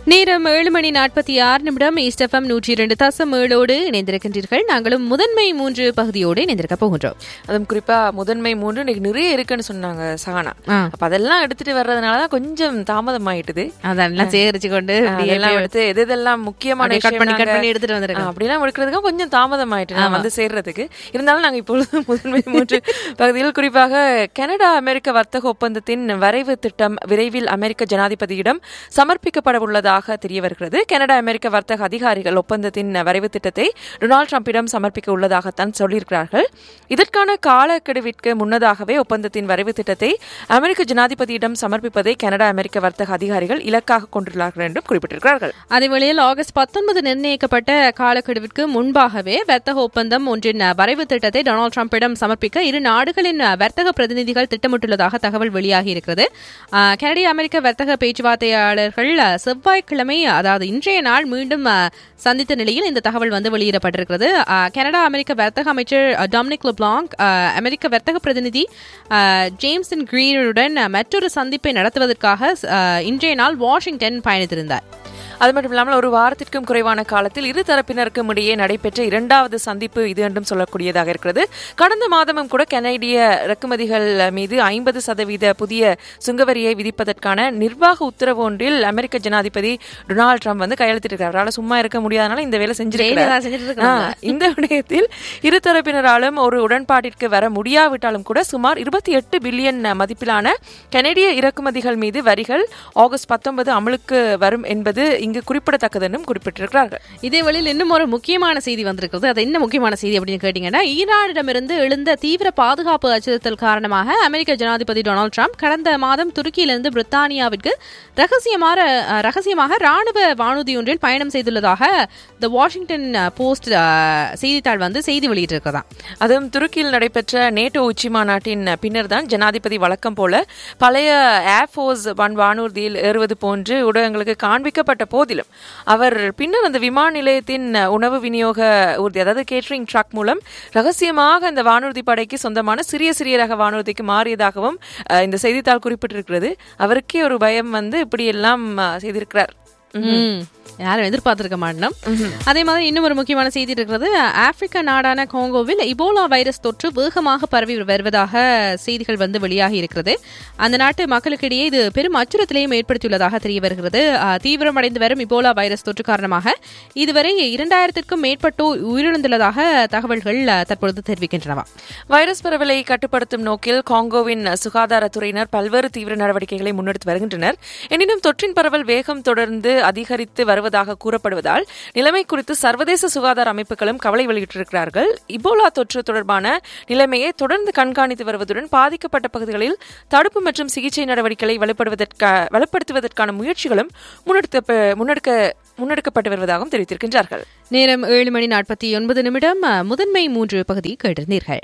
நேரம் ஏழு மணி நாற்பத்தி ஆறு நிமிடம் ஈஸ்டஃபம் நூற்றி இரண்டு தசம் ஏழோடு இணைந்திருக்கின்றீர்கள் நாங்களும் முதன்மை மூன்று பகுதியோடு இணைந்திருக்க போகின்றோம் அதுவும் குறிப்பா முதன்மை மூன்று இன்னைக்கு நிறைய இருக்குன்னு சொன்னாங்க சகானா ஆ. அப்ப அதெல்லாம் எடுத்துட்டு வர்றதுனால தான் கொஞ்சம் தாமதம் ஆயிட்டுது அதெல்லாம் சேகரிச்சு கொண்டு அப்படியே அதெல்லாம் எடுத்து எது எதெல்லாம் முக்கியமான அப்படியே cut பண்ணி, விஷயம் cut நாங்க- பண்ணி எடுத்துட்டு வந்திருக்கோம். ஆ, அப்படிலாம் எடுக்கிறதுக்கு கொஞ்சம் தாமதம் ஆயிட்டு நான் வந்து சேர்றதுக்கு இருந்தாலும் நாங்க இப்பொழுது முதன்மை மூன்று பகுதியில் குறிப்பாக கனடா அமெரிக்க வர்த்தக ஒப்பந்தத்தின் வரைவு திட்டம் விரைவில் அமெரிக்க ஜனாதிபதியிடம் சமர்ப்பிக்கப்பட உள்ளதாக தெரிய வருகிறது கனடா அமெரிக்க வர்த்தக அதிகாரிகள் ஒப்பந்தத்தின் வரைவு திட்டத்தை டொனால்ட் ட்ரம்பிடம் சமர்ப்பிக்க உள்ளதாகத்தான் சொல்லியிருக்கிறார்கள் இதற்கான காலக்கெடுவிற்கு முன்னதாகவே ஒப்பந்தத்தின் வரைவு திட்டத்தை அமெரிக்க ஜனாதிபதியிடம் சமர்ப்பிப்பதை கனடா அமெரிக்க வர்த்தக அதிகாரிகள் இலக்காக கொண்டுள்ளார்கள் என்றும் குறிப்பிட்டிருக்கிறார்கள் அதேவேளையில் ஆகஸ்ட் பத்தொன்பது நிர்ணயிக்கப்பட்ட காலக்கெடுவிற்கு முன்பாகவே வர்த்தக ஒப்பந்தம் ஒன்றின் வரைவு திட்டத்தை டொனால்டு டிரம்பிடம் சமர்ப்பிக்க இரு நாடுகளின் வர்த்தக பிரதிநிதிகள் திட்டமிட்டுள்ளதாக தகவல் வெளியாகி இருக்கிறது ஆஹ், கனடிய அமெரிக்க வர்த்தக பேச்சுவார்த்தையாளர்கள் ஆஹ், செவ்வாய்க்கிழமை அதாவது இன்றைய நாள் மீண்டும் ஆஹ், சந்தித்த நிலையில் இந்த தகவல் வந்து வெளியிடப்பட்டிருக்கிறது ஆஹ், கனடா அமெரிக்க வர்த்தக அமைச்சர் ஆஹ், டொமினிக் லெப்ளாங்க் ஆஹ், அமெரிக்க வர்த்தக பிரதிநிதி ஆஹ், ஜேம்சன் கிரீனுடன் ஆஹ், மற்றொரு சந்திப்பை நடத்துவதற்காக ஆஹ், இன்றைய நாள் வாஷிங்டன் பயணித்திருந்தார் அது மட்டும் இல்லாமல் ஒரு வாரத்திற்கும் குறைவான காலத்தில் இரு தரப்பினருக்கும் இடையே நடைபெற்ற இரண்டாவது சந்திப்பு இது என்றும் சொல்லக்கூடியதாக இருக்கிறது கடந்த மாதமும் கூட கனடிய இறக்குமதிகள் மீது ஐம்பது சதவீத புதிய சுங்கவரியை விதிப்பதற்கான நிர்வாக உத்தரவு ஒன்றில் அமெரிக்க ஜனாதிபதி டொனால்டு ட்ரம்ப் வந்து கையெழுத்திட்டிருக்கார் அவரால் சும்மா இருக்க முடியாதனால இந்த வேலை வேலை செஞ்சிருக்கிறார் தான் செஞ்சுட்டு இருக்காங்க. ஆ, இந்த விடயத்தில் இரு தரப்பினராலும் ஒரு உடன்பாட்டிற்கு வர முடியாவிட்டாலும் கூட சுமார் இருபத்தி எட்டு பில்லியன் மதிப்பிலான கனடிய இறக்குமதிகள் மீது வரிகள் ஆகஸ்ட் பத்தொன்பது அமலுக்கு வரும் என்பது இங்கு குறிப்பிடத்தக்கது என்றும் குறிப்பிட்டிருக்கிறார்கள் இதே வழியில் இன்னும் ஒரு முக்கியமான செய்தி வந்திருக்கிறது அது என்ன முக்கியமான செய்தி அப்படின்னு கேட்டீங்கன்னா ஈரானிடமிருந்து எழுந்த தீவிர பாதுகாப்பு அச்சுறுத்தல் காரணமாக அமெரிக்க ஜனாதிபதி டொனால்டு ட்ரம்ப் கடந்த மாதம் துருக்கியிலிருந்து பிரித்தானியாவிற்கு ரகசியமாக அஹ், ரகசியமாக ராணுவ வானூர்தி ஒன்றில் பயணம் செய்துள்ளதாக த வாஷிங்டன் போஸ்ட் அஹ், செய்தித்தாள் வந்து செய்தி வெளியிட்டிருக்கிறதா அதுவும் துருக்கியில் நடைபெற்ற நேட்டோ உச்சி மாநாட்டின் பின்னர் தான் ஜனாதிபதி வழக்கம் போல பழைய ஏர்ஃபோர்ஸ் ஒன் வானூர்தியில் ஏறுவது போன்று ஊடகங்களுக்கு காண்பிக்கப்பட்ட போதிலும் அவர் பின்னர் அந்த விமான நிலையத்தின் உணவு விநியோக ஊர்தி அதாவது கேட்டரிங் ட்ரக் மூலம் ரகசியமாக அந்த வானூர்தி படைக்கு சொந்தமான சிறிய சிறிய ரக வானூர்திக்கு மாறியதாகவும் அஹ், இந்த செய்தித்தாள் குறிப்பிட்டிருக்கிறது அவருக்கே ஒரு பயம் வந்து இப்படி எல்லாம் அஹ், செய்திருக்கிறார் ம். யாரும் எதிர்பார்த்திருக்க மாட்டோம் அதே மாதிரி இன்னும் ஒரு முக்கியமான செய்தி இருக்கிறது ஆப்பிரிக்க நாடான கோங்கோவில் இபோலா வைரஸ் தொற்று வேகமாக பரவி வருவதாக செய்திகள் வந்து வெளியாகி இருக்கிறது அந்த நாட்டு மக்களுக்கிடையே இது பெரும் அச்சுறுத்தலையும் ஏற்படுத்தியுள்ளதாக தெரிய வருகிறது அஹ், தீவிரமடைந்து வரும் இபோலா வைரஸ் தொற்று காரணமாக இதுவரை இரண்டாயிரத்திற்கும் மேற்பட்டோர் உயிரிழந்துள்ளதாக தகவல்கள் அஹ், தற்பொழுது தெரிவிக்கின்றனவா வைரஸ் பரவலை கட்டுப்படுத்தும் நோக்கில் காங்கோவின் சுகாதாரத்துறையினர் பல்வேறு தீவிர நடவடிக்கைகளை முன்னெடுத்து வருகின்றனர் எனினும் தொற்றின் பரவல் வேகம் தொடர்ந்து அதிகரித்து வருவதாக கூறப்படுவதால் நிலைமை குறித்து சர்வதேச சுகாதார அமைப்புகளும் கவலை வெளியிட்டிருக்கிறார்கள் இபோலா தொற்று தொடர்பான நிலைமையை தொடர்ந்து கண்காணித்து வருவதுடன் பாதிக்கப்பட்ட பகுதிகளில் தடுப்பு மற்றும் சிகிச்சை நடவடிக்கைகளை வலுப்படுவதற்கா வலுப்படுத்துவதற்கான முயற்சிகளும் முன்னெடுத்த முன்னெடுக்க முன்னெடுக்கப்பட்டு வருவதாகவும் தெரிவித்திருக்கின்றார்கள் நேரம் ஏழு மணி நாற்பத்தி ஒன்பது நிமிடம் அஹ், முதன்மை மூன்று பகுதி கேட்டிருந்தீர்கள்